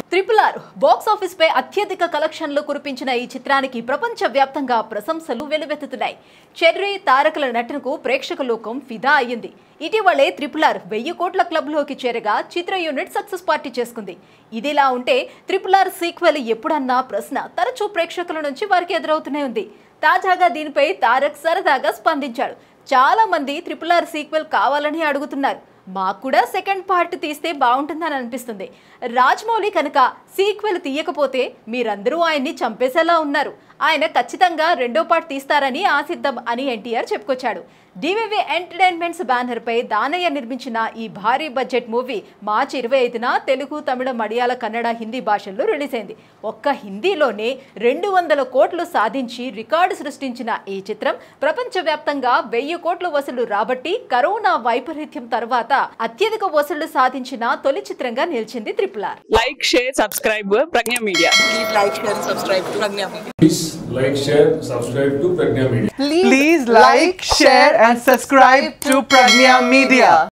Triple R box office పై అత్యధిక కలెక్షన్లు కురిపించిన ఈ చిత్రానికి ప్రపంచ వ్యాప్తంగా ప్రశంసలు వెలువెత్తుతున్నాయి చెర్రీ తారకల నటనకు ప్రేక్షక లోకం ఫిదా అయ్యింది ఇటీవలే ట్రిపుల్ ఆర్ వెయ్యి కోట్ల క్లబ్లోకి చేరగా చిత్ర యూనిట్ సక్సెస్ పార్టీ చేసుకుంది ఇదిలా ఉంటే ట్రిపుల్ ఆర్ సీక్వెల్ ఎప్పుడన్నా ప్రశ్న తరచూ ప్రేక్షకుల నుంచి వారికి ఎదురవుతూనే ఉంది తాజాగా దీనిపై తారక్ సరదాగా స్పందించాడు చాలా మంది ట్రిపుల్ ఆర్ సీక్వెల్ కావాలని అడుగుతున్నారు మాకు కూడా సెకండ్ పార్ట్ తీస్తే బాగుంటుందని అనిపిస్తుంది రాజమౌళి కనుక సీక్వెల్ తీయకపోతే మీరందరూ ఆయన్ని చంపేసేలా ఉన్నారు ఆయన ఖచ్చితంగా రెండో పార్ట్ తీస్తారని ఆశిద్దాం అని ఎన్టీఆర్ చెప్పుకొచ్చాడు డివివి ఎంటర్టైన్మెంట్స్ బ్యానర్ పై దానయ్య నిర్మించిన ఈ భారీ బడ్జెట్ మూవీ మార్చి ఇరవై ఐదున తెలుగు తమిళ మలయాళ కన్నడ హిందీ భాషల్లో రిలీజ్ అయింది ఒక్క హిందీలోనే రెండు వందల కోట్లు సాధించి రికార్డు సృష్టించిన ఈ చిత్రం ప్రపంచవ్యాప్తంగా వెయ్యి కోట్ల వసూలు రాబట్టి కరోనా వైపరీత్యం తర్వాత అత్యధిక వసూళ్లు సాధించిన తొలి చిత్రంగా నిలిచింది triple R like, share, subscribe Pragnya Media. Please like, share, and subscribe to Pragnya Media. Please like, share, subscribe to Pragna Media. Please like, share, and subscribe to Pragnya Media.